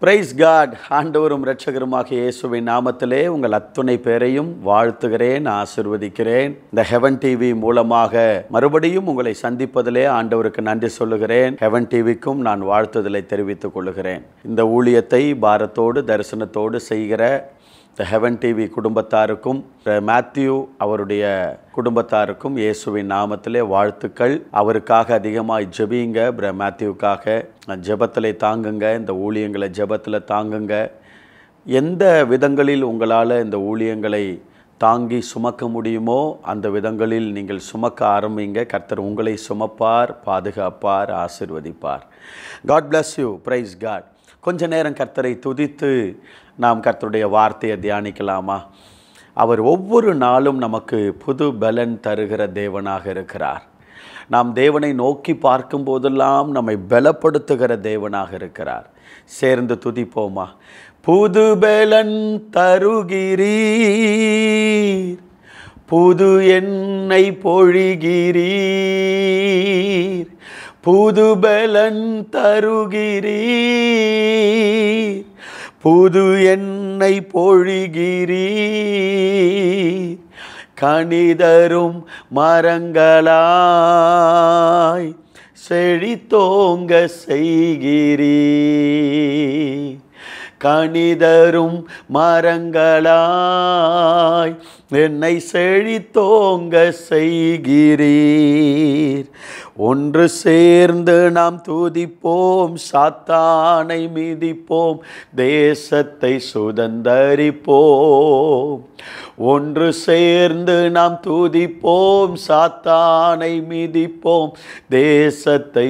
price God ஆண்டவரும் இரட்சகருமாக இயேசுவின் நாமத்திலே உங்கள் அத்துணை பேரையும் வாழ்த்துகிறேன் ஆசிர்வதிக்கிறேன் இந்த ஹெவன் டிவி மூலமாக மறுபடியும் உங்களை சந்திப்பதிலே ஆண்டவருக்கு நன்றி சொல்லுகிறேன் ஹெவன் டிவிக்கும் நான் வாழ்த்துதலை தெரிவித்துக் கொள்ளுகிறேன் இந்த ஊழியத்தை பாரத்தோடு தரிசனத்தோடு செய்கிற இந்த ஹெவன் டிவி குடும்பத்தாருக்கும் மேத்யூ அவருடைய குடும்பத்தாருக்கும் இயேசுவின் நாமத்திலே வாழ்த்துக்கள் அவருக்காக அதிகமாக ஜெபிங்க பிர மேத்யூக்காக ஜெபத்தில் தாங்குங்க இந்த ஊழியங்களை ஜெபத்தில் தாங்குங்க எந்த விதங்களில் உங்களால் இந்த ஊழியங்களை தாங்கி சுமக்க முடியுமோ அந்த விதங்களில் நீங்கள் சுமக்க ஆரம்பிங்க கர்த்தர் உங்களை சுமப்பார் பாதுகாப்பார் ஆசிர்வதிப்பார் God bless you praise God கொஞ்ச நேரம் கர்த்தரை துதித்து நாம் கர்த்தருடைய வார்த்தையை தியானிக்கலாமா அவர் ஒவ்வொரு நாளும் நமக்கு புது பலன் தருகிற தேவனாக இருக்கிறார் நாம் தேவனை நோக்கி பார்க்கும் போதெல்லாம் நம்மை பலப்படுத்துகிற தேவனாக இருக்கிறார் சேர்ந்து துதிப்போமா புது பலன் தருகிறீர் புது எண்ணெய் பொழிகிறீர் புது பலன் தருகிறீர் புது எண்ணெய் பொழிகிறீர் கணிதரும் மரங்களாய் செழித்தோங்க செய்கிறீர் கணிதரும் மரங்களாய் என்னை செழித்தோங்க செய்கிறீர் ஒன்று சேர்ந்து நாம் துதிப்போம் சாத்தானை மிதிப்போம் தேசத்தை சுதந்தரிப்போம் ஒன்று சேர்ந்து நாம் துதிப்போம் சாத்தானை மிதிப்போம் தேசத்தை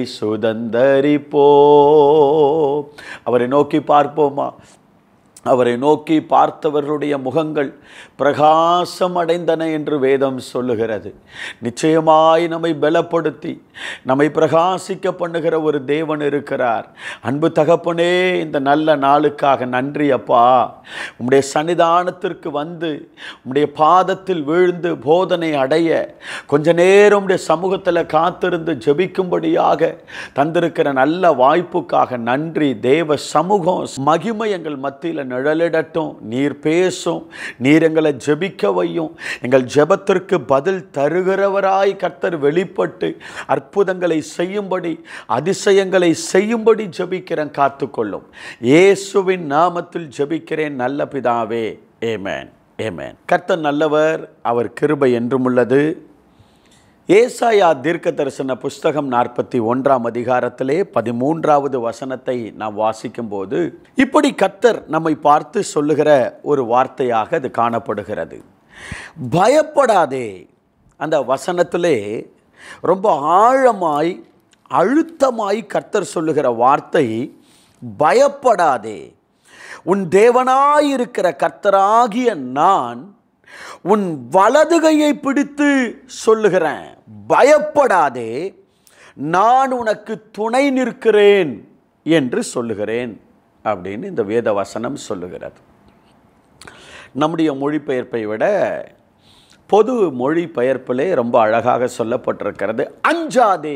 சுதந்தரிப்போம் அவரை நோக்கி பார்ப்போமா அவரை நோக்கி பார்த்தவர்களுடைய முகங்கள் பிரகாசம் அடைந்தன என்று வேதம் சொல்லுகிறது நிச்சயமாய் நம்மை பலப்படுத்தி நம்மை பிரகாசிக்க பண்ணுகிற ஒரு தேவன் இருக்கிறார் அன்பு தகப்பனே இந்த நல்ல நாளுக்காக நன்றி அப்பா உம்முடைய சன்னிதானத்திற்கு வந்து உம்முடைய பாதத்தில் வீழ்ந்து போதனை அடைய கொஞ்ச நேரம் உம்முடைய சமூகத்தில் காத்திருந்து ஜெபிக்கும்படியாக தந்திருக்கிற நல்ல வாய்ப்புக்காக நன்றி தேவ சமூகம் மகிமை எங்கள் மத்தியில் நிழலிடட்டும் நீர் பேசும் நீர் எங்களை ஜெபிக்க வையும் எங்கள் ஜெபத்திற்கு பதில் தருகிறவராய் கர்த்தர் வெளிப்பட்டு அற்புதங்களை செய்யும்படி அதிசயங்களை செய்யும்படி ஜெபிக்கிறேன் காத்துக்கொள்ளும் இயேசுவின் நாமத்தில் ஜெபிக்கிறேன் நல்ல பிதாவே ஏமேன் ஏமேன் கர்த்தர் நல்லவர் அவர் கிருபை என்றும் உள்ளது ஏசாயா தீர்க்க தரிசன புஸ்தகம் நாற்பத்தி ஒன்றாம் அதிகாரத்திலே பதிமூன்றாவது வசனத்தை நாம் வாசிக்கும்போது இப்படி கத்தர் நம்மை பார்த்து சொல்லுகிற ஒரு வார்த்தையாக அது காணப்படுகிறது பயப்படாதே அந்த வசனத்திலே ரொம்ப ஆழமாய் அழுத்தமாய் கர்த்தர் சொல்லுகிற வார்த்தை பயப்படாதே உன் தேவனாயிருக்கிற கர்த்தராகிய நான் உன் வலதுகையை பிடித்து சொல்லுகிறேன் பயப்படாதே நான் உனக்கு துணை நிற்கிறேன் என்று சொல்லுகிறேன் அப்படின்னு இந்த வேத வசனம் சொல்லுகிறது நம்முடைய மொழிபெயர்ப்பை விட பொது மொழிபெயர்ப்பிலே ரொம்ப அழகாக சொல்லப்பட்டிருக்கிறது அஞ்சாதே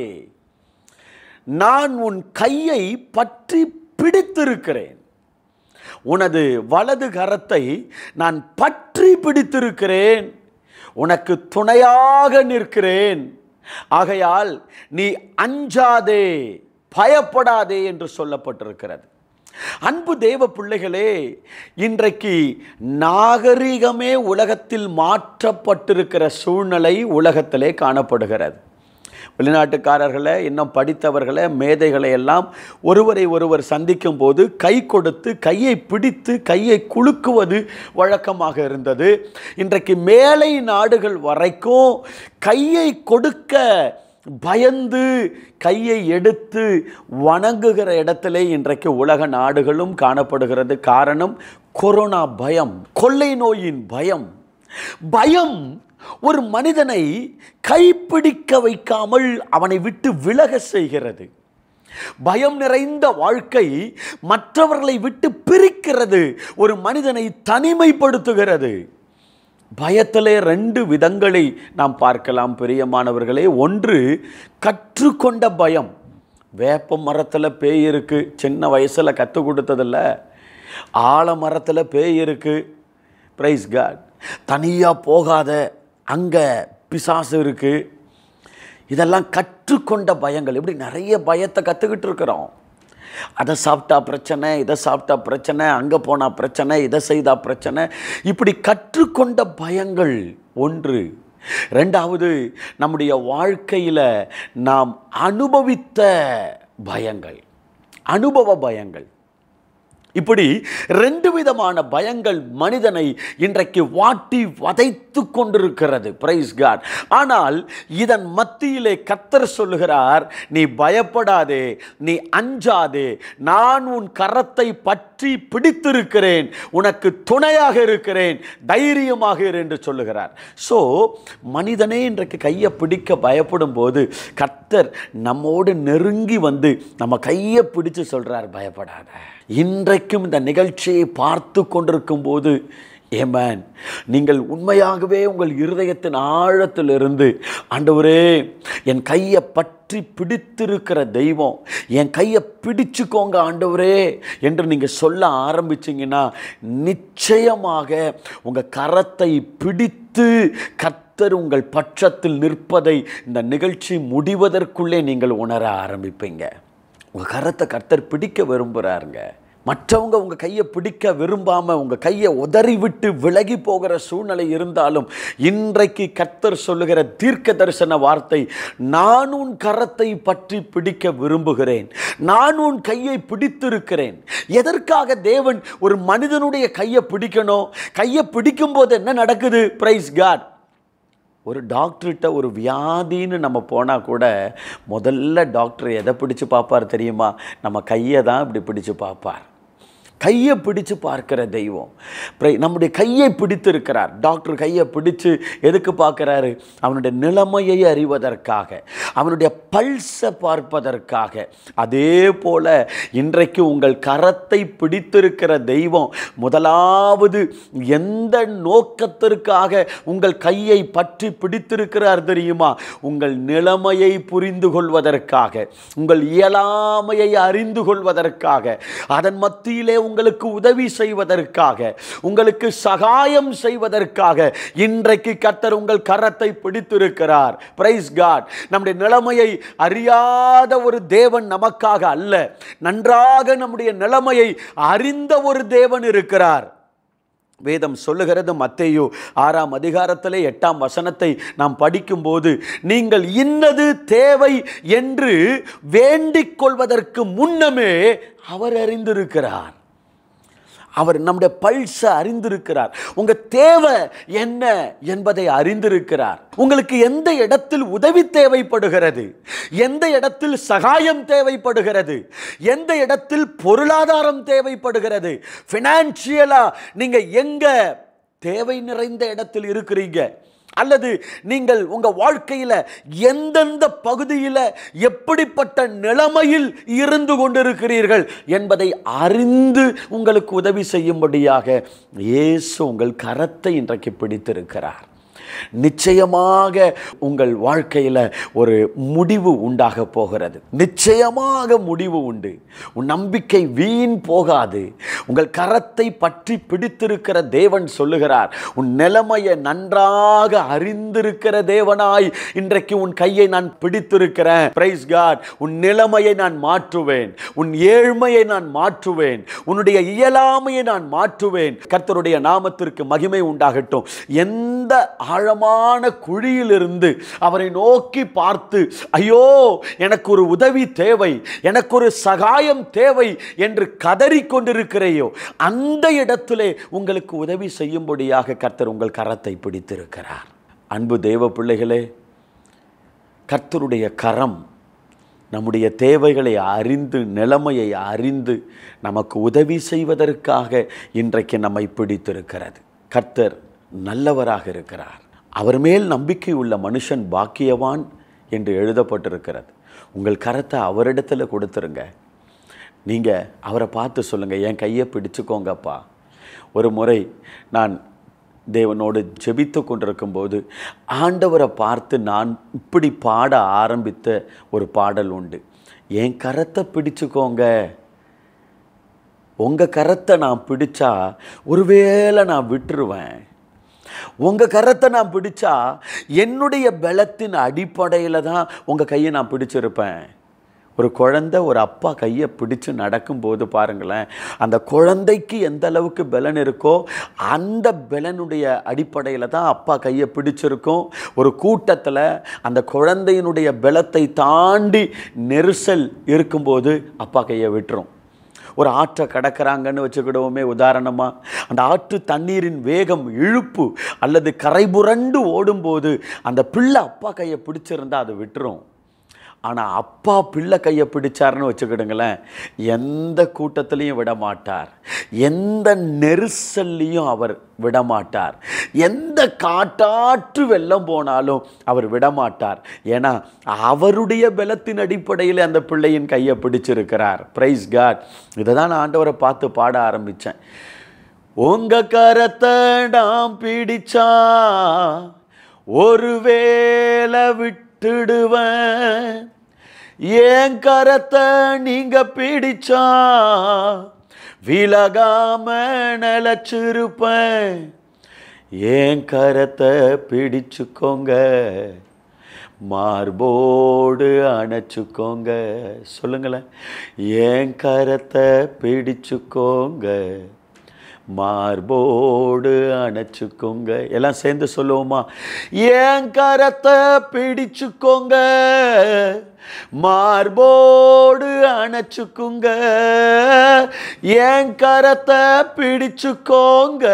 நான் உன் கையை பற்றி பிடித்திருக்கிறேன் உனது வலது கரத்தை நான் பற்றி பிடித்திருக்கிறேன் உனக்கு துணையாக நிற்கிறேன் ஆகையால் நீ அஞ்சாதே பயப்படாதே என்று சொல்லப்பட்டிருக்கிறது அன்பு தேவ பிள்ளைகளே இன்றைக்கு நாகரிகமே உலகத்தில் மாற்றப்பட்டிருக்கிற சூழ்நிலை உலகத்திலே காணப்படுகிறது வெளிநாட்டுக்காரர்களை இன்னும் படித்தவர்களை மேதைகளை எல்லாம் ஒருவரை ஒருவர் சந்திக்கும் போது கை கொடுத்து கையை பிடித்து கையை குலுக்குவது வழக்கமாக இருந்தது இன்றைக்கு மேலை நாடுகள் வரைக்கும் கையை கொடுக்க பயந்து கையை எடுத்து வணங்குகிற இடத்திலே இன்றைக்கு உலக நாடுகளும் காணப்படுகிறது காரணம் கொரோனா பயம் கொள்ளை நோயின் பயம் பயம் ஒரு மனிதனை கைப்பிடிக்க வைக்காமல் அவனை விட்டு விலக செய்கிறது பயம் நிறைந்த வாழ்க்கை மற்றவர்களை விட்டு பிரிக்கிறது ஒரு மனிதனை தனிமைப்படுத்துகிறது பயத்திலே ரெண்டு விதங்களை நாம் பார்க்கலாம் பிரியமானவர்களே ஒன்று கற்றுக்கொண்ட பயம் வேப்ப மரத்தில் பேய் இருக்கு சின்ன வயசில் கற்றுக் கொடுத்ததில்ல ஆலமரத்தில் பேய் இருக்கு ப்ரைஸ் காட் தனியாக போகாத அங்கே பிசாசு இருக்குது இதெல்லாம் கற்றுக்கொண்ட பயங்கள் இப்படி நிறைய பயத்தை கற்றுக்கிட்டு இருக்கிறோம் அதை சாப்பிட்டா பிரச்சனை இதை சாப்பிட்டா பிரச்சனை அங்கே போனால் பிரச்சனை இதை செய்தா பிரச்சனை இப்படி கற்றுக்கொண்ட பயங்கள் ஒன்று ரெண்டாவது நம்முடைய வாழ்க்கையில் நாம் அனுபவித்த பயங்கள் அனுபவ பயங்கள் இப்படி ரெண்டு விதமான பயங்கள் மனிதனை இன்றைக்கு வாட்டி வதைத்து கொண்டிருக்கிறது பிரைஸ் காட் ஆனால் இதன் மத்தியிலே கத்தர் சொல்லுகிறார் நீ பயப்படாதே நீ அஞ்சாதே நான் உன் கரத்தை பற்றி பிடித்திருக்கிறேன் உனக்கு துணையாக இருக்கிறேன் தைரியமாக இரு என்று சொல்லுகிறார் ஸோ மனிதனே இன்றைக்கு கையை பிடிக்க பயப்படும் போது கர்த்தர் நம்மோடு நெருங்கி வந்து நம்ம கையை பிடிச்சு சொல்றார் பயப்படாத இன்றைக்கும் இந்த நிகழ்ச்சியை பார்த்து கொண்டிருக்கும் போது ஏமேன் நீங்கள் உண்மையாகவே உங்கள் இருதயத்தின் ஆழத்திலிருந்து ஆண்டவரே என் கையை பற்றி பிடித்திருக்கிற தெய்வம் என் கையை பிடிச்சுக்கோங்க ஆண்டவரே என்று நீங்கள் சொல்ல ஆரம்பிச்சிங்கன்னா நிச்சயமாக உங்கள் கரத்தை பிடித்து கர்த்தர் உங்கள் பட்சத்தில் நிற்பதை இந்த நிகழ்ச்சி முடிவதற்குள்ளே நீங்கள் உணர ஆரம்பிப்பீங்க உங்கள் கரத்தை கர்த்தர் பிடிக்க விரும்புகிறாருங்க மற்றவங்க உங்கள் கையை பிடிக்க விரும்பாமல் உங்கள் கையை உதறி விட்டு விலகி போகிற சூழ்நிலை இருந்தாலும் இன்றைக்கு கர்த்தர் சொல்லுகிற தீர்க்க தரிசன வார்த்தை நான் உன் கரத்தை பற்றி பிடிக்க விரும்புகிறேன் நான் உன் கையை பிடித்திருக்கிறேன் எதற்காக தேவன் ஒரு மனிதனுடைய கையை பிடிக்கணும் கையை பிடிக்கும்போது என்ன நடக்குது பிரைஸ் காட் ஒரு டாக்டர்கிட்ட ஒரு வியாதின்னு நம்ம போனால் கூட முதல்ல டாக்டர் எதை பிடிச்சு பார்ப்பார் தெரியுமா நம்ம கையை தான் இப்படி பிடிச்சு பார்ப்பார் கையை பிடிச்சு பார்க்கிற தெய்வம் பிரை- நம்முடைய கையை பிடித்திருக்கிறார் டாக்டர் கையை பிடிச்சு எதுக்கு பார்க்குறாரு அவனுடைய நிலைமையை அறிவதற்காக அவனுடைய பல்ஸை பார்ப்பதற்காக அதே போல இன்றைக்கு உங்கள் கரத்தை பிடித்திருக்கிற தெய்வம் முதலாவது எந்த நோக்கத்திற்காக உங்கள் கையை பற்றி பிடித்திருக்கிறார் தெரியுமா உங்கள் நிலைமையை புரிந்து கொள்வதற்காக உங்கள் இயலாமையை அறிந்து கொள்வதற்காக அதன் மத்தியிலே உங்களுக்கு உதவி செய்வதற்காக உங்களுக்கு சகாயம் செய்வதற்காக இன்றைக்கு கர்த்தர் உங்கள் கரத்தை பிடித்திருக்கிறார் பிரைஸ் காட் நம்முடைய நிலைமையை அறியாத ஒரு தேவன் நமக்காக அல்ல நன்றாக நம்முடைய நிலைமையை அறிந்த ஒரு தேவன் இருக்கிறார் வேதம் சொல்லுகிறது மத்தேயு ஆறாம் அதிகாரத்திலே எட்டாம் வசனத்தை நாம் படிக்கும்போது நீங்கள் இன்னது தேவை என்று வேண்டிக் கொள்வதற்கு முன்னமே அவர் அறிந்திருக்கிறார் அவர் நம்முடைய பல்ஸை அறிந்திருக்கிறார் உங்க தேவை என்ன என்பதை அறிந்திருக்கிறார் உங்களுக்கு எந்த இடத்தில் உதவி தேவைப்படுகிறது எந்த இடத்தில் சகாயம் தேவைப்படுகிறது எந்த இடத்தில் பொருளாதாரம் தேவைப்படுகிறது ஃபினான்ஷியலா நீங்க எங்க தேவை நிறைந்த இடத்தில் இருக்கிறீங்க அல்லது நீங்கள் உங்க வாழ்க்கையில எந்தெந்த பகுதியில் எப்படிப்பட்ட நிலைமையில் இருந்து கொண்டிருக்கிறீர்கள் என்பதை அறிந்து உங்களுக்கு உதவி செய்யும்படியாக இயேசு உங்கள் கரத்தை இன்றைக்கு பிடித்திருக்கிறார் நிச்சயமாக உங்கள் வாழ்க்கையில் ஒரு முடிவு உண்டாக போகிறது நிச்சயமாக முடிவு உண்டு உன் நம்பிக்கை வீண் போகாது உங்கள் கரத்தை பற்றி பிடித்திருக்கிற தேவன் சொல்லுகிறார் உன் நிலைமையை நன்றாக அறிந்திருக்கிற தேவனாய் இன்றைக்கு உன் கையை நான் பிடித்திருக்கிறேன் பிரைஸ் காட் உன் நிலைமையை நான் மாற்றுவேன் உன் ஏழ்மையை நான் மாற்றுவேன் உன்னுடைய இயலாமையை நான் மாற்றுவேன் கர்த்தருடைய நாமத்திற்கு மகிமை உண்டாகட்டும் எந்த ஆழமான குழியிலிருந்து அவரை நோக்கி பார்த்து ஐயோ எனக்கு ஒரு உதவி தேவை எனக்கு ஒரு சகாயம் தேவை என்று கதறிக் கொண்டிருக்கிறையோ அந்த இடத்திலே உங்களுக்கு உதவி செய்யும்படியாக கர்த்தர் உங்கள் கரத்தை பிடித்திருக்கிறார் அன்பு தேவ பிள்ளைகளே கர்த்தருடைய கரம் நம்முடைய தேவைகளை அறிந்து நிலைமையை அறிந்து நமக்கு உதவி செய்வதற்காக இன்றைக்கு நம்மை பிடித்திருக்கிறது கர்த்தர் நல்லவராக இருக்கிறார் அவர் மேல் நம்பிக்கை உள்ள மனுஷன் பாக்கியவான் என்று எழுதப்பட்டிருக்கிறது உங்கள் கரத்தை அவரிடத்துல கொடுத்துருங்க நீங்கள் அவரை பார்த்து சொல்லுங்கள் என் கையை பிடிச்சுக்கோங்கப்பா ஒரு முறை நான் தேவனோடு ஜெபித்து கொண்டிருக்கும்போது ஆண்டவரை பார்த்து நான் இப்படி பாட ஆரம்பித்த ஒரு பாடல் உண்டு என் கரத்தை பிடிச்சுக்கோங்க உங்கள் கரத்தை நான் பிடிச்சா ஒருவேளை நான் விட்டுருவேன் உங்கள் கரத்தை நான் பிடிச்சா என்னுடைய பலத்தின் அடிப்படையில் தான் உங்கள் கையை நான் பிடிச்சிருப்பேன் ஒரு குழந்தை ஒரு அப்பா கையை பிடிச்சு நடக்கும்போது பாருங்களேன் அந்த குழந்தைக்கு எந்த அளவுக்கு பலன் இருக்கோ அந்த பலனுடைய அடிப்படையில் தான் அப்பா கையை பிடிச்சிருக்கும் ஒரு கூட்டத்தில் அந்த குழந்தையினுடைய பலத்தை தாண்டி நெரிசல் இருக்கும்போது அப்பா கையை விட்டுரும் ஒரு ஆற்றை கடக்கிறாங்கன்னு வச்சுக்கிடுவோமே உதாரணமாக அந்த ஆற்று தண்ணீரின் வேகம் இழுப்பு அல்லது கரைபுரண்டு ஓடும்போது அந்த பிள்ளை அப்பா கையை பிடிச்சிருந்தா அது விட்டுரும் ஆனால் அப்பா பிள்ளை கையை பிடிச்சாருன்னு வச்சுக்கிடுங்களேன் எந்த கூட்டத்திலையும் விட மாட்டார் எந்த நெரிசல்லையும் அவர் விட மாட்டார் எந்த காட்டாற்று வெள்ளம் போனாலும் அவர் விட மாட்டார் ஏன்னா அவருடைய பலத்தின் அடிப்படையில் அந்த பிள்ளையின் கையை பிடிச்சிருக்கிறார் பிரைஸ் காட் இதை தான் நான் ஆண்டவரை பார்த்து பாட ஆரம்பித்தேன் உங்க கரத்தை நாம் பிடிச்சா ஒருவேளை விட்டுடுவேன் ஏன் கரத்தை நீங்க பிடிச்சா விலகாம நிலச்சிருப்பேன் ஏன் கரத்தை பிடிச்சுக்கோங்க மார்போடு அணைச்சுக்கோங்க சொல்லுங்களேன் ஏன் கரத்தை பிடிச்சுக்கோங்க மார்போடு அணைச்சுக்கோங்க எல்லாம் சேர்ந்து சொல்லுவோமா ஏன் கரத்தை பிடிச்சுக்கோங்க மார்போடு அணைச்சுக்குங்க ஏன் கரத்தை பிடிச்சுக்கோங்க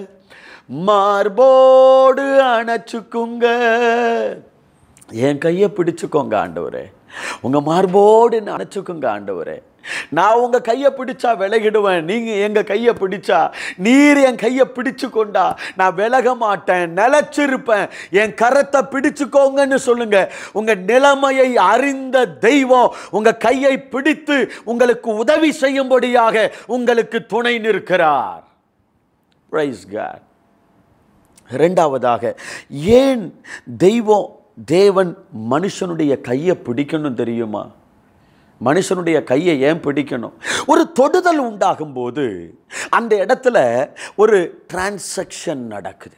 மார்போடு அணைச்சுக்குங்க என் கையை பிடிச்சுக்கோங்க ஆண்டவரே உங்கள் மார்போடு அணைச்சுக்குங்க ஆண்டவரே நான் உங்கள் கையை பிடிச்சா விலகிடுவேன் நீங்கள் எங்கள் கையை பிடிச்சா நீர் என் கையை பிடிச்சு கொண்டா நான் விலக மாட்டேன் நிலச்சிருப்பேன் என் கரத்தை பிடிச்சுக்கோங்கன்னு சொல்லுங்க உங்கள் நிலைமையை அறிந்த தெய்வம் உங்கள் கையை பிடித்து உங்களுக்கு உதவி செய்யும்படியாக உங்களுக்கு துணை நிற்கிறார் பிரைஸ் காட் ரெண்டாவதாக ஏன் தெய்வம் தேவன் மனுஷனுடைய கையை பிடிக்கணும் தெரியுமா மனுஷனுடைய கையை ஏன் பிடிக்கணும் ஒரு தொடுதல் உண்டாகும் போது அந்த இடத்துல ஒரு டிரான்சாக்ஷன் நடக்குது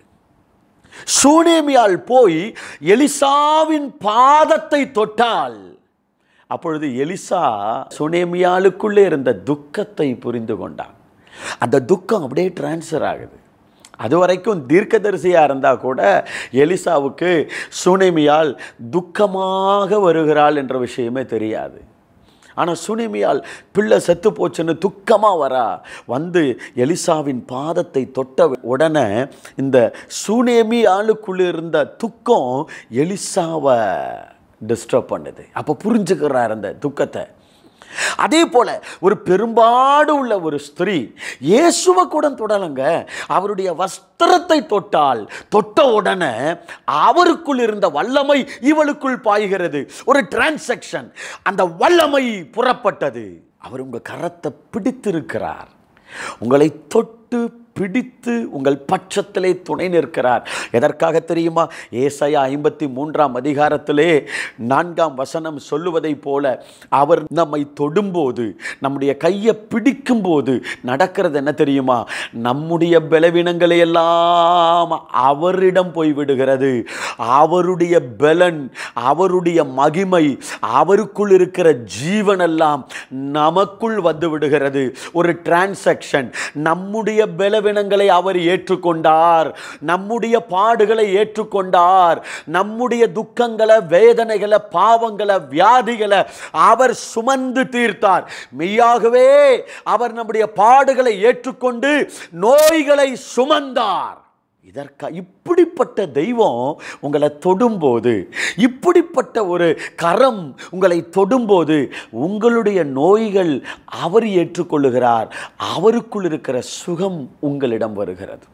சூனேமியால் போய் எலிசாவின் பாதத்தை தொட்டால் அப்பொழுது எலிசா சுனேமியாளுக்குள்ளே இருந்த துக்கத்தை புரிந்து கொண்டான் அந்த துக்கம் அப்படியே டிரான்ஸ்ஃபர் ஆகுது அது வரைக்கும் தீர்க்கதரிசியாக இருந்தால் கூட எலிசாவுக்கு சுனேமியால் துக்கமாக வருகிறாள் என்ற விஷயமே தெரியாது ஆனால் சுனிமியால் பிள்ளை செத்து போச்சுன்னு துக்கமாக வரா வந்து எலிசாவின் பாதத்தை தொட்ட உடனே இந்த சுனேமி ஆளுக்குள்ளே இருந்த துக்கம் எலிசாவை டிஸ்டர்ப் பண்ணுது அப்போ புரிஞ்சுக்கிறார் அந்த துக்கத்தை அதே போல ஒரு பெரும்பாடு உள்ள ஒரு ஸ்திரீ இயேசுவை கூட தொடலங்க அவருடைய வஸ்திரத்தை தொட்டால் தொட்ட உடனே அவருக்குள் இருந்த வல்லமை இவளுக்குள் பாய்கிறது ஒரு டிரான்சாக்ஷன் அந்த வல்லமை புறப்பட்டது அவர் உங்கள் கரத்தை பிடித்திருக்கிறார் உங்களை தொட்டு பிடித்து உங்கள் பட்சத்திலே துணை நிற்கிறார் எதற்காக தெரியுமா ஏசாயா ஐம்பத்தி மூன்றாம் அதிகாரத்திலே நான்காம் வசனம் சொல்லுவதைப் போல அவர் நம்மை தொடும்போது நம்முடைய கையை பிடிக்கும்போது நடக்கிறது என்ன தெரியுமா நம்முடைய பலவீனங்களை எல்லாம் அவரிடம் போய் விடுகிறது அவருடைய பலன் அவருடைய மகிமை அவருக்குள் இருக்கிற ஜீவனெல்லாம் நமக்குள் வந்து விடுகிறது ஒரு டிரான்சாக்ஷன் நம்முடைய பலவீனங்களை அவர் ஏற்றுக்கொண்டார் நம்முடைய பாடுகளை ஏற்றுக்கொண்டார் நம்முடைய துக்கங்களை வேதனைகளை பாவங்களை வியாதிகளை அவர் சுமந்து தீர்த்தார் மெய்யாகவே அவர் நம்முடைய பாடுகளை ஏற்றுக்கொண்டு நோய்களை சுமந்தார் இதற்கா இப்படிப்பட்ட தெய்வம் உங்களை தொடும்போது இப்படிப்பட்ட ஒரு கரம் உங்களை தொடும்போது உங்களுடைய நோய்கள் அவர் ஏற்றுக்கொள்ளுகிறார் அவருக்குள் இருக்கிற சுகம் உங்களிடம் வருகிறது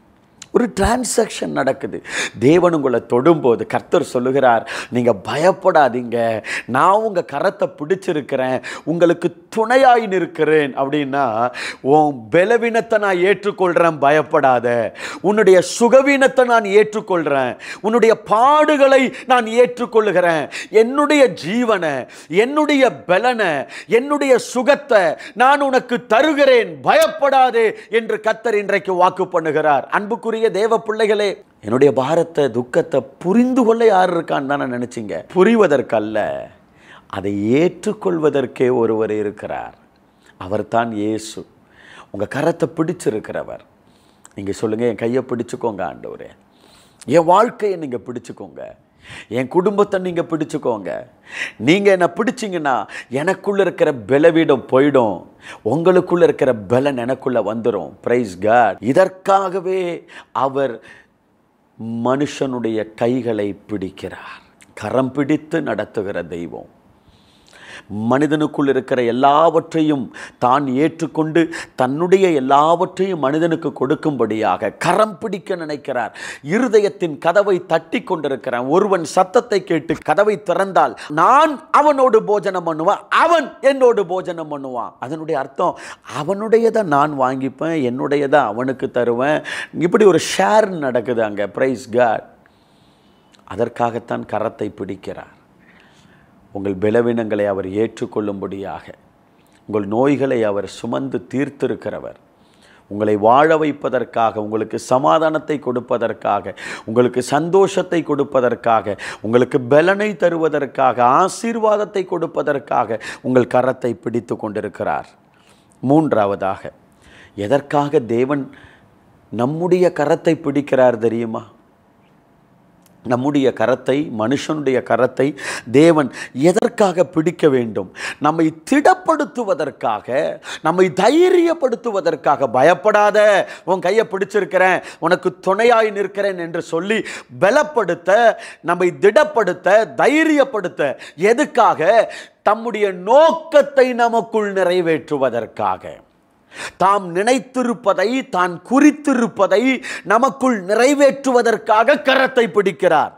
ஒரு டிரான்சாக்ஷன் நடக்குது தேவன் உங்களை தொடும்போது கர்த்தர் சொல்லுகிறார் நீங்கள் பயப்படாதீங்க நான் உங்கள் கரத்தை பிடிச்சிருக்கிறேன் உங்களுக்கு துணையாய் நிற்கிறேன் அப்படின்னா உன் பலவீனத்தை நான் ஏற்றுக்கொள்கிறேன் பயப்படாத உன்னுடைய சுகவீனத்தை நான் ஏற்றுக்கொள்கிறேன் உன்னுடைய பாடுகளை நான் ஏற்றுக்கொள்கிறேன் என்னுடைய ஜீவனை என்னுடைய பலனை என்னுடைய சுகத்தை நான் உனக்கு தருகிறேன் பயப்படாதே என்று கத்தர் இன்றைக்கு வாக்கு பண்ணுகிறார் அன்புக்குரிய தேவ பிள்ளைகளே என்னுடைய பாரத்தை துக்கத்தை புரிந்து கொள்ள யார் இருக்கான்னு தானே நினைச்சீங்க புரிவதற்கல்ல அதை ஏற்றுக்கொள்வதற்கே ஒருவர் இருக்கிறார் அவர்தான் இயேசு உங்கள் கரத்தை பிடிச்சிருக்கிறவர் நீங்கள் சொல்லுங்கள் என் கையை பிடிச்சுக்கோங்க ஆண்டவரே என் வாழ்க்கையை நீங்கள் பிடிச்சுக்கோங்க என் குடும்பத்தை நீங்கள் பிடிச்சுக்கோங்க நீங்கள் என்னை பிடிச்சிங்கன்னா எனக்குள்ளே இருக்கிற பலவீனம் போயிடும் உங்களுக்குள்ளே இருக்கிற பலன் எனக்குள்ளே வந்துடும் ப்ரைஸ் காட் இதற்காகவே அவர் மனுஷனுடைய கைகளை பிடிக்கிறார் கரம் பிடித்து நடத்துகிற தெய்வம் மனிதனுக்குள் இருக்கிற எல்லாவற்றையும் தான் ஏற்றுக்கொண்டு தன்னுடைய எல்லாவற்றையும் மனிதனுக்கு கொடுக்கும்படியாக கரம் பிடிக்க நினைக்கிறார் இருதயத்தின் கதவை தட்டி கொண்டிருக்கிறான் ஒருவன் சத்தத்தை கேட்டு கதவை திறந்தால் நான் அவனோடு போஜனம் பண்ணுவான் அவன் என்னோடு போஜனம் பண்ணுவான் அதனுடைய அர்த்தம் அவனுடையதை நான் வாங்கிப்பேன் என்னுடையதை அவனுக்கு தருவேன் இப்படி ஒரு ஷேர் நடக்குது அங்கே ப்ரைஸ் காட் அதற்காகத்தான் கரத்தை பிடிக்கிறார் உங்கள் பலவீனங்களை அவர் ஏற்றுக்கொள்ளும்படியாக உங்கள் நோய்களை அவர் சுமந்து தீர்த்திருக்கிறவர் உங்களை வாழ வைப்பதற்காக உங்களுக்கு சமாதானத்தை கொடுப்பதற்காக உங்களுக்கு சந்தோஷத்தை கொடுப்பதற்காக உங்களுக்கு பலனை தருவதற்காக ஆசீர்வாதத்தை கொடுப்பதற்காக உங்கள் கரத்தை பிடித்து கொண்டிருக்கிறார் மூன்றாவதாக எதற்காக தேவன் நம்முடைய கரத்தை பிடிக்கிறார் தெரியுமா நம்முடைய கரத்தை மனுஷனுடைய கரத்தை தேவன் எதற்காக பிடிக்க வேண்டும் நம்மை திடப்படுத்துவதற்காக நம்மை தைரியப்படுத்துவதற்காக பயப்படாத உன் கையை பிடிச்சிருக்கிறேன் உனக்கு துணையாய் நிற்கிறேன் என்று சொல்லி பலப்படுத்த நம்மை திடப்படுத்த தைரியப்படுத்த எதுக்காக தம்முடைய நோக்கத்தை நமக்குள் நிறைவேற்றுவதற்காக தாம் நினைத்திருப்பதை தான் குறித்திருப்பதை நமக்குள் நிறைவேற்றுவதற்காக கரத்தை பிடிக்கிறார்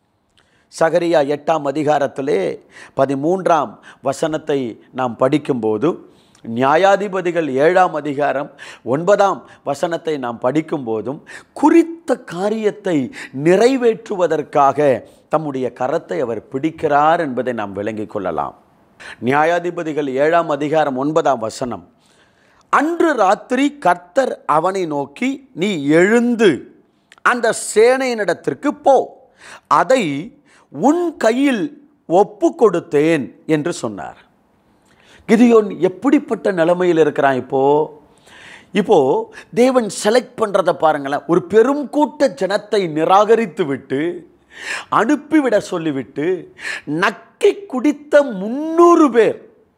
சகரியா எட்டாம் அதிகாரத்திலே பதிமூன்றாம் வசனத்தை நாம் படிக்கும்போது நியாயாதிபதிகள் ஏழாம் அதிகாரம் ஒன்பதாம் வசனத்தை நாம் படிக்கும்போதும் குறித்த காரியத்தை நிறைவேற்றுவதற்காக தம்முடைய கரத்தை அவர் பிடிக்கிறார் என்பதை நாம் விளங்கிக் கொள்ளலாம் நியாயாதிபதிகள் ஏழாம் அதிகாரம் ஒன்பதாம் வசனம் அன்று ராத்திரி கர்த்தர் அவனை நோக்கி நீ எழுந்து அந்த சேனையினிடத்திற்கு போ அதை உன் கையில் ஒப்பு கொடுத்தேன் என்று சொன்னார் கிதியோன் எப்படிப்பட்ட நிலைமையில் இருக்கிறான் இப்போ இப்போ தேவன் செலக்ட் பண்ணுறதை பாருங்களேன் ஒரு பெரும் கூட்ட ஜனத்தை நிராகரித்து விட்டு அனுப்பிவிட சொல்லிவிட்டு நக்கி குடித்த முன்னூறு பேர்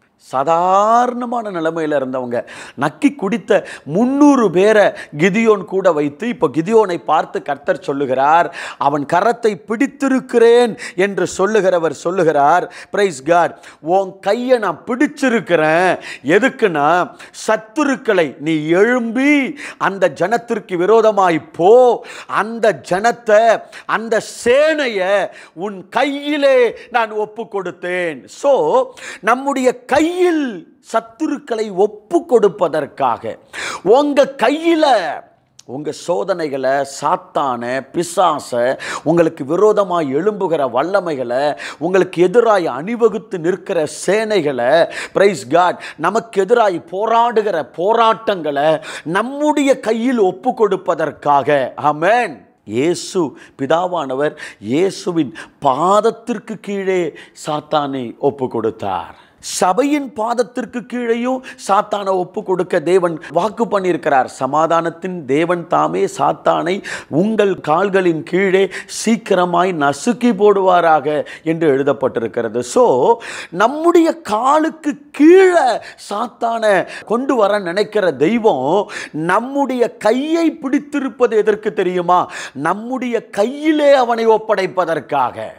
சாதாரணமான நிலைமையில் இருந்தவங்க நக்கி குடித்த முன்னூறு பேரை கிதியோன் கூட வைத்து இப்போ கிதியோனை பார்த்து கர்த்தர் சொல்லுகிறார் அவன் கரத்தை பிடித்திருக்கிறேன் என்று சொல்லுகிறவர் சொல்லுகிறார் பிரைஸ் காட் உன் கையை நான் பிடிச்சிருக்கிறேன் எதுக்குன்னா சத்துருக்களை நீ எழும்பி அந்த ஜனத்திற்கு விரோதமாய் போ அந்த ஜனத்தை அந்த சேனையை உன் கையிலே நான் ஒப்பு கொடுத்தேன் ஸோ நம்முடைய கை கையில் சத்துருக்களை ஒப்பு கொடுப்பதற்காக உங்க கையில் உங்கள் சோதனைகளை சாத்தான பிசாச உங்களுக்கு விரோதமாக எழும்புகிற வல்லமைகளை உங்களுக்கு எதிராய் அணிவகுத்து நிற்கிற சேனைகளை பிரைஸ் காட் நமக்கு எதிராய் போராடுகிற போராட்டங்களை நம்முடைய கையில் ஒப்பு கொடுப்பதற்காக ஆமேன் இயேசு பிதாவானவர் இயேசுவின் பாதத்திற்கு கீழே சாத்தானை ஒப்பு கொடுத்தார் சபையின் பாதத்திற்கு கீழேயும் சாத்தானை ஒப்பு கொடுக்க தேவன் வாக்கு பண்ணியிருக்கிறார் சமாதானத்தின் தேவன் தாமே சாத்தானை உங்கள் கால்களின் கீழே சீக்கிரமாய் நசுக்கி போடுவாராக என்று எழுதப்பட்டிருக்கிறது ஸோ நம்முடைய காலுக்கு கீழே சாத்தானை கொண்டு வர நினைக்கிற தெய்வம் நம்முடைய கையை பிடித்திருப்பது எதற்கு தெரியுமா நம்முடைய கையிலே அவனை ஒப்படைப்பதற்காக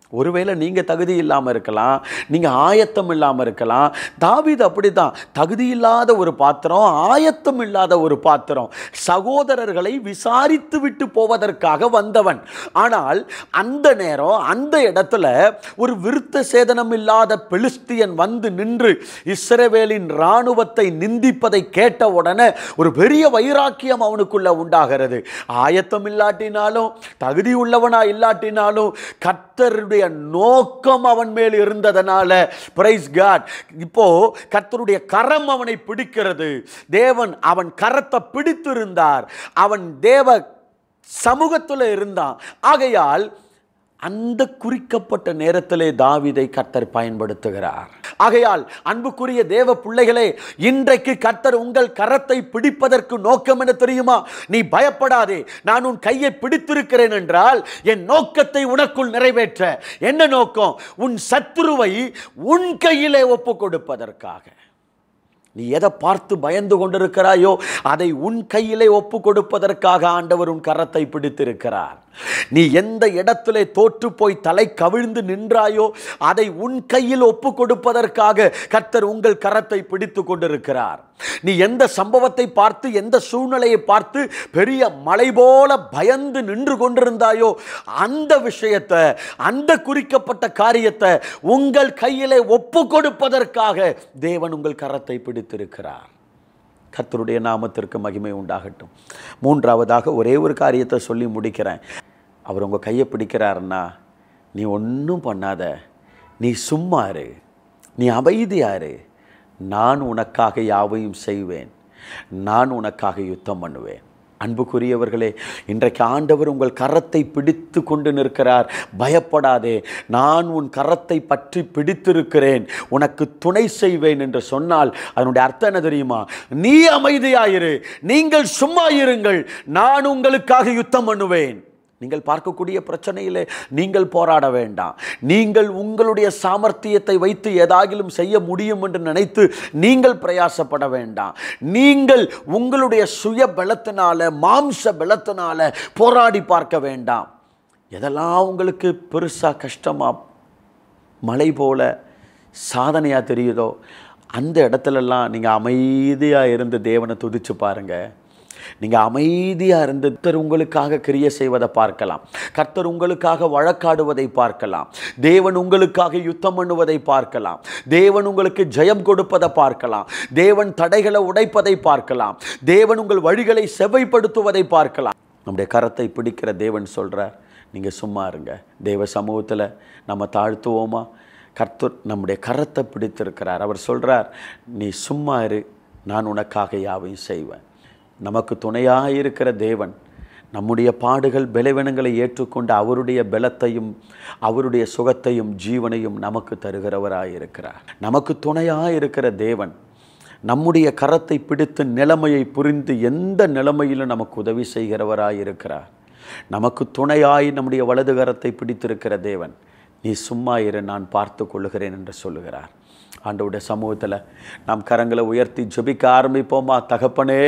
ஒருவேளை நீங்கள் தகுதி இல்லாமல் இருக்கலாம் நீங்கள் ஆயத்தம் இல்லாமல் இருக்கலாம் தாவீது அப்படி தான் தகுதி இல்லாத ஒரு பாத்திரம் ஆயத்தம் இல்லாத ஒரு பாத்திரம் சகோதரர்களை விசாரித்து விட்டு போவதற்காக வந்தவன் ஆனால் அந்த நேரம் அந்த இடத்துல ஒரு விருத்த சேதனம் இல்லாத பெலிஸ்தியன் வந்து நின்று இஸ்ரவேலின் இராணுவத்தை நிந்திப்பதை கேட்ட உடனே ஒரு பெரிய வைராக்கியம் அவனுக்குள்ள உண்டாகிறது ஆயத்தம் இல்லாட்டினாலும் தகுதி உள்ளவனா இல்லாட்டினாலும் கர்த்தருடைய நோக்கம் அவன் மேல் இருந்ததனால பிரைஸ் காட் இப்போ கர்த்தருடைய கரம் அவனை பிடிக்கிறது தேவன் அவன் கரத்தை பிடித்திருந்தார் அவன் தேவ சமூகத்தில் இருந்தான் ஆகையால் அந்த குறிக்கப்பட்ட நேரத்திலே தாவீதை கர்த்தர் பயன்படுத்துகிறார் ஆகையால் அன்புக்குரிய தேவ பிள்ளைகளே இன்றைக்கு கர்த்தர் உங்கள் கரத்தை பிடிப்பதற்கு நோக்கம் என்ன தெரியுமா நீ பயப்படாதே நான் உன் கையை பிடித்திருக்கிறேன் என்றால் என் நோக்கத்தை உனக்குள் நிறைவேற்ற என்ன நோக்கம் உன் சத்துருவை உன் கையிலே ஒப்பு கொடுப்பதற்காக நீ எதை பார்த்து பயந்து கொண்டிருக்கிறாயோ அதை உன் கையிலே ஒப்பு கொடுப்பதற்காக ஆண்டவர் உன் கரத்தை பிடித்திருக்கிறார் நீ எந்த இடத்திலே தோற்று போய் தலை கவிழ்ந்து நின்றாயோ அதை உன் கையில் ஒப்பு கொடுப்பதற்காக கர்த்தர் உங்கள் கரத்தை பிடித்து கொண்டிருக்கிறார் நீ எந்த சம்பவத்தை பார்த்து எந்த சூழ்நிலையை பார்த்து பெரிய மலை போல பயந்து நின்று கொண்டிருந்தாயோ அந்த விஷயத்தை அந்த குறிக்கப்பட்ட காரியத்தை உங்கள் கையிலே ஒப்பு கொடுப்பதற்காக தேவன் உங்கள் கரத்தை பிடித்திருக்கிறார் கர்த்தருடைய நாமத்திற்கு மகிமை உண்டாகட்டும் மூன்றாவதாக ஒரே ஒரு காரியத்தை சொல்லி முடிக்கிறேன் அவர் உங்கள் கையை பிடிக்கிறாருன்னா நீ ஒன்றும் பண்ணாத நீ சும்மா இரு நீ அமைதியாரு நான் உனக்காக யாவையும் செய்வேன் நான் உனக்காக யுத்தம் பண்ணுவேன் அன்புக்குரியவர்களே இன்றைக்கு ஆண்டவர் உங்கள் கரத்தை பிடித்து கொண்டு நிற்கிறார் பயப்படாதே நான் உன் கரத்தை பற்றி பிடித்திருக்கிறேன் உனக்கு துணை செய்வேன் என்று சொன்னால் அதனுடைய அர்த்தம் என்ன தெரியுமா நீ அமைதியாயிரு நீங்கள் சும்மா இருங்கள் நான் உங்களுக்காக யுத்தம் பண்ணுவேன் நீங்கள் பார்க்கக்கூடிய பிரச்சனையிலே நீங்கள் போராட வேண்டாம் நீங்கள் உங்களுடைய சாமர்த்தியத்தை வைத்து ஏதாகிலும் செய்ய முடியும் என்று நினைத்து நீங்கள் பிரயாசப்பட வேண்டாம் நீங்கள் உங்களுடைய சுய பலத்தினால மாம்ச பலத்தினால போராடி பார்க்க வேண்டாம் எதெல்லாம் உங்களுக்கு பெருசாக கஷ்டமா மலை போல சாதனையாக தெரியுதோ அந்த இடத்துலலாம் நீங்கள் அமைதியாக இருந்து தேவனை துதிச்சு பாருங்கள் நீங்கள் அமைதியாக இருந்து கர்த்தர் உங்களுக்காக கிரியை செய்வதை பார்க்கலாம் கர்த்தர் உங்களுக்காக வழக்காடுவதை பார்க்கலாம் தேவன் உங்களுக்காக யுத்தம் பண்ணுவதை பார்க்கலாம் தேவன் உங்களுக்கு ஜெயம் கொடுப்பதை பார்க்கலாம் தேவன் தடைகளை உடைப்பதை பார்க்கலாம் தேவன் உங்கள் வழிகளை செவ்வைப்படுத்துவதை பார்க்கலாம் நம்முடைய கரத்தை பிடிக்கிற தேவன் சொல்கிறார் நீங்கள் சும்மா இருங்க தேவ சமூகத்தில் நம்ம தாழ்த்துவோமா கர்த்தர் நம்முடைய கரத்தை பிடித்திருக்கிறார் அவர் சொல்கிறார் நீ சும்மா இரு நான் உனக்காக யாவையும் செய்வேன் நமக்கு துணையாக இருக்கிற தேவன் நம்முடைய பாடுகள் பலவீனங்களை ஏற்றுக்கொண்டு அவருடைய பலத்தையும் அவருடைய சுகத்தையும் ஜீவனையும் நமக்கு தருகிறவராக இருக்கிறார் நமக்கு துணையாக இருக்கிற தேவன் நம்முடைய கரத்தை பிடித்து நிலைமையை புரிந்து எந்த நிலைமையிலும் நமக்கு உதவி செய்கிறவராய் இருக்கிறார் நமக்கு துணையாய் நம்முடைய வலது கரத்தை பிடித்திருக்கிற தேவன் நீ சும்மா இரு நான் பார்த்து கொள்ளுகிறேன் என்று சொல்லுகிறார் ஆண்டவுடைய சமூகத்தில் நாம் கரங்களை உயர்த்தி ஜெபிக்க ஆரம்பிப்போமா தகப்பனே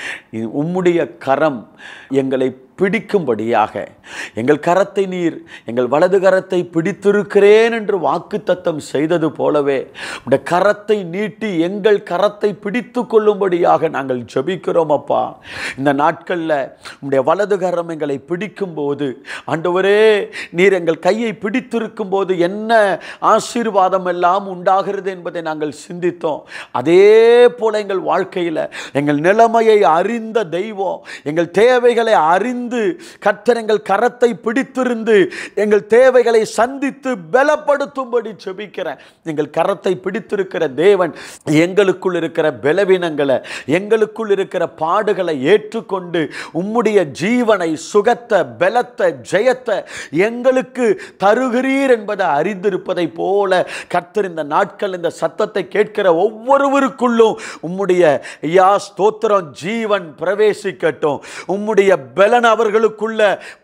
இ- உம்முடைய கரம் எங்களை பிடிக்கும்படியாக எங்கள் கரத்தை நீர் எங்கள் வலது கரத்தை பிடித்திருக்கிறேன் என்று வாக்குத்தத்தம் செய்தது போலவே உடைய கரத்தை நீட்டி எங்கள் கரத்தை பிடித்து கொள்ளும்படியாக நாங்கள் ஜெபிக்கிறோம் அப்பா இந்த நாட்களில் உடைய வலது கரம் எங்களை பிடிக்கும்போது ஆண்டவரே நீர் எங்கள் கையை பிடித்திருக்கும் போது என்ன ஆசீர்வாதம் எல்லாம் உண்டாகிறது என்பதை நாங்கள் சிந்தித்தோம் அதே போல எங்கள் வாழ்க்கையில் எங்கள் நிலைமையை அறிந்த தெய்வம் எங்கள் தேவைகளை அறிந்து கர்த்தர் எங்கள் கரத்தை பிடித்திருந்து எங்கள் தேவைகளை சந்தித்து பலப்படுத்தும்படி செபிக்கிறேன் எங்கள் கரத்தை பிடித்திருக்கிற தேவன் எங்களுக்குள் இருக்கிற பலவீனங்களை எங்களுக்குள் இருக்கிற பாடுகளை ஏற்றுக்கொண்டு உம்முடைய ஜீவனை சுகத்தை பலத்தை ஜெயத்தை எங்களுக்கு தருகிறீர் என்பதை அறிந்திருப்பதை போல கர்த்தர் இந்த நாட்கள் இந்த சத்தத்தை கேட்கிற ஒவ்வொருவருக்குள்ளும் உம்முடைய யா ஸ்தோத்திரம் ஜீவன் பிரவேசிக்கட்டும் உம்முடைய பலன் அவர்களுக்குள்ள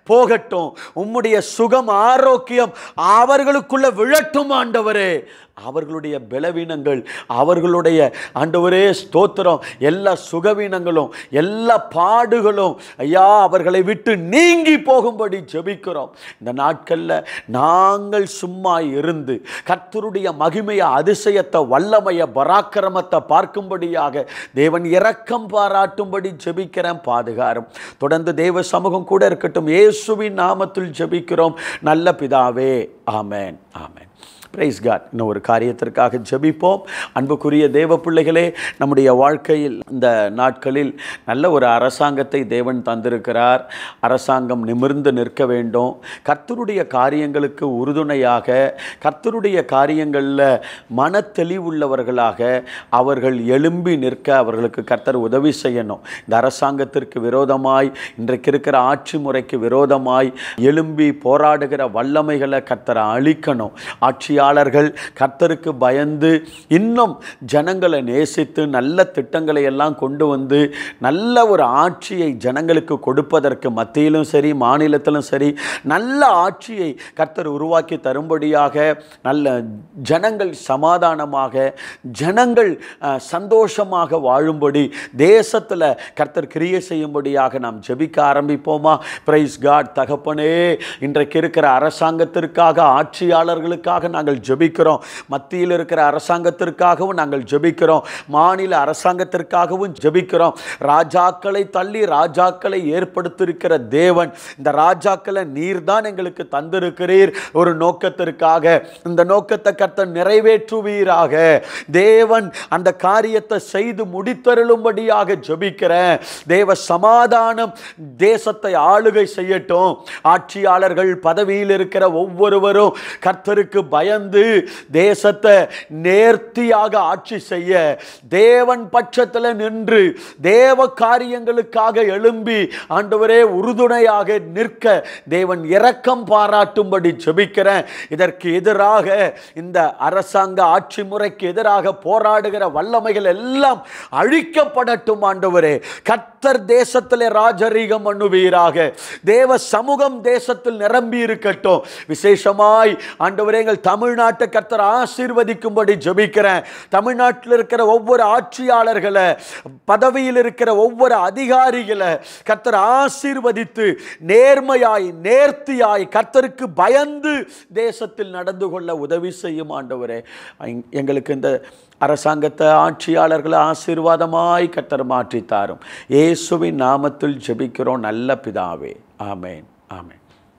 போகட்டும் உம்முடைய சுகம் ஆரோக்கியம் அவர்களுக்குள்ள விழட்டும் ஆண்டவரே அவர்களுடைய பலவீனங்கள் அவர்களுடைய ஆண்டவரே ஸ்தோத்திரம் எல்லா சுகவீனங்களும் எல்லா பாடுகளும் ஐயா அவர்களை விட்டு நீங்கி போகும்படி ஜெபிக்கிறோம் இந்த நாட்களில் நாங்கள் சும்மா இருந்து கர்த்தருடைய மகிமைய அதிசயத்தை வல்லமைய பராக்கிரமத்தை பார்க்கும்படியாக தேவன் இரக்கம் பாராட்டும்படி ஜெபிக்கிறேன் பாதுகாரம் தொடர்ந்து தேவ சமூகம் கூட இருக்கட்டும் இயேசுவின் நாமத்தில் ஜெபிக்கிறோம் நல்ல பிதாவே ஆமென் ஆமென் பிரைஸ் காட் இன்னும் ஒரு காரியத்திற்காக ஜெபிப்போம் அன்புக்குரிய தேவ பிள்ளைகளே நம்முடைய வாழ்க்கையில் இந்த நாட்களில் நல்ல ஒரு அரசாங்கத்தை தேவன் தந்திருக்கிறார் அரசாங்கம் நிமிர்ந்து நிற்க வேண்டும் கர்த்தருடைய காரியங்களுக்கு உறுதுணையாக கர்த்தருடைய காரியங்களில் மனத்தெளிவுள்ளவர்களாக அவர்கள் எழும்பி நிற்க அவர்களுக்கு கர்த்தர் உதவி செய்யணும் இந்த அரசாங்கத்திற்கு விரோதமாய் இன்றைக்கு இருக்கிற ஆட்சி முறைக்கு விரோதமாய் எழும்பி போராடுகிற வல்லமைகளை கர்த்தரை அழிக்கணும் ஆட்சியாளர்கள் கர்த்தருக்கு பயந்து இன்னும் ஜனங்களை நேசித்து நல்ல திட்டங்களை எல்லாம் கொண்டு வந்து நல்ல ஒரு ஆட்சியை ஜனங்களுக்கு கொடுப்பதற்கு மத்தியிலும் சரி மாநிலத்திலும் சரி நல்ல ஆட்சியை கர்த்தர் உருவாக்கி தரும்படியாக நல்ல ஜனங்கள் சமாதானமாக ஜனங்கள் அஹ், சந்தோஷமாக வாழும்படி தேசத்தில் கர்த்தர் கிரியை செய்யும்படியாக நாம் ஜெபிக்க ஆரம்பிப்போமா பிரைஸ் காட் தகப்பனே இன்றைக்கு இருக்கிற அரசாங்கத்திற்காக ஆட்சியாளர்களுக்காக நாங்கள் ஜெபிக்கிறோம் மத்தியில் இருக்கிற அரசாங்கத்திற்காகவும் நாங்கள் ஜெபிக்கிறோம் மாநில அரசாங்கத்திற்காகவும் ஜெபிக்கிறோம் ராஜாக்களை தள்ளி ராஜாக்களை ஏற்படுத்தியிருக்கிற தேவன் இந்த ராஜாக்களை நீர்தான் எங்களுக்கு தந்திருக்கிறீர் ஒரு நோக்கத்திற்காக இந்த நோக்கத்தை கர்த்தர் நிறைவேற்றுவீராக தேவன் அந்த காரியத்தை செய்து முடித்தருளும்படியாக ஜெபிக்கிறேன் தேவ சமாதானம் தேசத்தை ஆளுகை செய்யட்டும் ஆட்சியாளர்கள் பதவியில் இருக்கிற ஒவ்வொருவரும் கர்த்தருக்கு பயந்து தேசத்தை நேர்த்தியாக ஆட்சி செய்ய தேவன் பட்சத்தில் நின்று தேவ காரியங்களுக்காக எழும்பி ஆண்டவரே உறுதுணையாக நிற்க தேவன் இரக்கம் பாராட்டும்படி ஜெபிக்கிறேன் இதற்கு எதிராக இந்த அரசாங்க ஆட்சி முறைக்கு எதிராக போராடுகிற வல்லமைகள் எல்லாம் அழிக்கப்படட்டும் ஆண்டவரே கர்த்தர் தேசத்திலே ராஜரீகம் பண்ணுவீராக தேவ சமூகம் தேசத்தில் நிரம்பி இருக்கட்டும் விசேஷமாய் ஆண்டவரே எங்கள் தமிழ்நாட்டை கர்த்தர் ஆசீர்வதிக்கும்படி ஜெபிக்கிறேன் தமிழ்நாட்டில் இருக்கிற ஒவ்வொரு ஆட்சியாளர்களை பதவியில் இருக்கிற ஒவ்வொரு அதிகாரிகளை கர்த்தர் ஆசீர்வதித்து நேர்மையாய் நேர்த்தியாய் கர்த்தருக்கு பயந்து தேசத்தில் நடந்து கொள்ள உதவி செய்யும் ஆண்டவரே எங்- எங்களுக்கு இந்த அரசாங்கத்தை ஆட்சியாளர்களை ஆசீர்வாதமாய் கர்த்தர் மாற்றி தாரும் இயேசுவின் நாமத்தில் ஜெபிக்கிறோம் நல்ல பிதாவே ஆமென் ஆமென்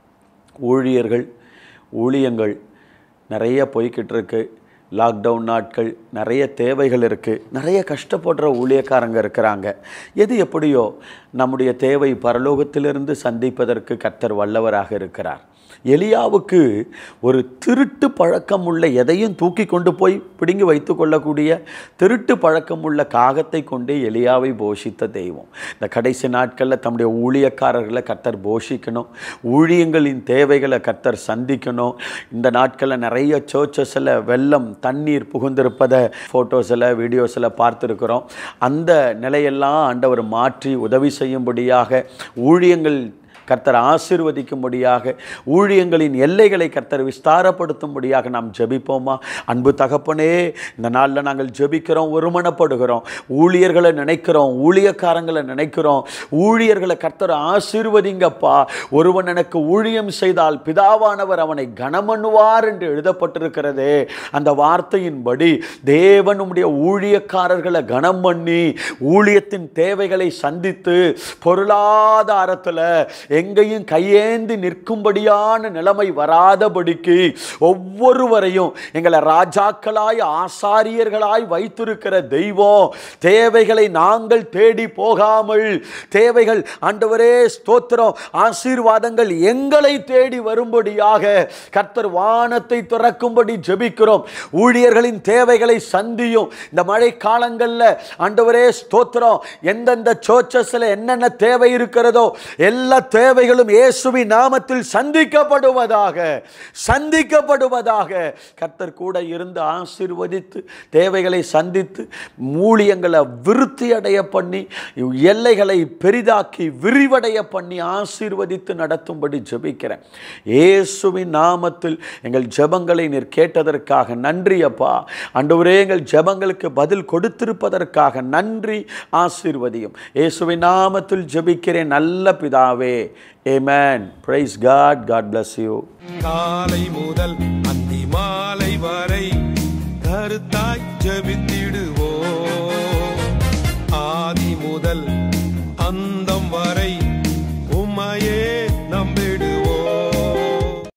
ஊழியர்கள் ஊழியங்கள் நிறைய போய்கிட்டு இருக்கு லாக்டவுன் நாட்கள் நிறைய தேவைகள் இருக்குது நிறைய கஷ்டப்படுற ஊழியக்காரங்க இருக்கிறாங்க எது எப்படியோ நம்முடைய தேவை பரலோகத்திலிருந்து சந்திப்பதற்கு கர்த்தர் வல்லவராக இருக்கிறார் எலியாவுக்கு ஒரு திருட்டு பழக்கம் உள்ள எதையும் தூக்கி கொண்டு போய் பிடுங்கி வைத்து கொள்ளக்கூடிய திருட்டு பழக்கம் உள்ள காகத்தை கொண்டு எலியாவை போஷித்த தெய்வம் இந்த கடைசி நாட்களில் தம்முடைய ஊழியக்காரர்களை கர்த்தர் போஷிக்கணும் ஊழியங்களின் தேவைகளை கர்த்தர் சந்திக்கணும் இந்த நாட்களில் நிறைய சர்ச்சஸில் வெள்ளம் தண்ணீர் புகுந்திருப்பதை ஃபோட்டோஸில் வீடியோஸில் பார்த்துருக்குறோம் அந்த நிலையெல்லாம் ஆண்டவர் மாற்றி உதவி செய்யும்படியாக ஊழியங்கள் கர்த்தர் ஆசீர்வதிக்கும்படியாக ஊழியங்களின் எல்லைகளை கர்த்தர் விஸ்தாரப்படுத்தும்படியாக நாம் ஜெபிப்போமா அன்பு தகப்பனே இந்த நாளில் நாங்கள் ஜெபிக்கிறோம் ஒருமனப்படுகிறோம் ஊழியர்களை நினைக்கிறோம் ஊழியக்காரங்களை நினைக்கிறோம் ஊழியர்களை கர்த்தர் ஆசீர்வதிங்கப்பா ஒருவன் எனக்கு ஊழியம் செய்தால் பிதாவானவர் அவனை கனமண்ணுவார் என்று எழுதப்பட்டிருக்கிறதே அந்த வார்த்தையின்படி தேவன் உம்முடைய ஊழியக்காரர்களை கனம் பண்ணி ஊழியத்தின் தேவைகளை சந்தித்து பொருளாதாரத்தில் எங்கேயும் கையேந்தி நிற்கும்படியான நிலைமை வராதபடிக்கு ஒவ்வொருவரையும் எங்களை ராஜாக்களாய் ஆசாரியர்களாய் வைத்திருக்கிற தெய்வம் தேவைகளை நாங்கள் தேடி போகாமல் தேவைகள் ஆண்டவரே ஸ்தோத்திரம் ஆசீர்வாதங்கள் எங்களை தேடி வரும்படியாக கர்த்தர் வானத்தை திறக்கும்படி ஜெபிக்கிறோம் ஊழியர்களின் தேவைகளை சந்தியும் இந்த மழை காலங்களில் ஆண்டவரே ஸ்தோத்திரம் எந்தெந்த சர்ச்சஸில் என்னென்ன தேவை இருக்கிறதோ எல்லா தேவை தேவைகளும் இயேசுவின் நாமத்தில் சந்திக்கப்படுவதாக சந்திக்கப்படுவதாக கர்த்தர் கூட இருந்து ஆசீர்வதித்து தேவைகளை சந்தித்து மூலியங்களை விருத்தி அடைய பண்ணி எல்லைகளை பெரிதாக்கி விரிவடைய பண்ணி ஆசீர்வதித்து நடத்தும்படி ஜெபிக்கிறேன் இயேசுவின் நாமத்தில் எங்கள் ஜெபங்களை நீர் கேட்டதற்காக நன்றி அப்பா ஆண்டவரே எங்கள் ஜெபங்களுக்கு பதில் கொடுத்திருப்பதற்காக நன்றி ஆசீர்வதியும் இயேசுவின் நாமத்தில் ஜெபிக்கிறேன் நல்ல பிதாவே ஏமேன் praise God God bless you காலை முதல் அந்தி மாலை வரை கருத்தாய் ஜெபித்திடுவோம் ஆதி முதல்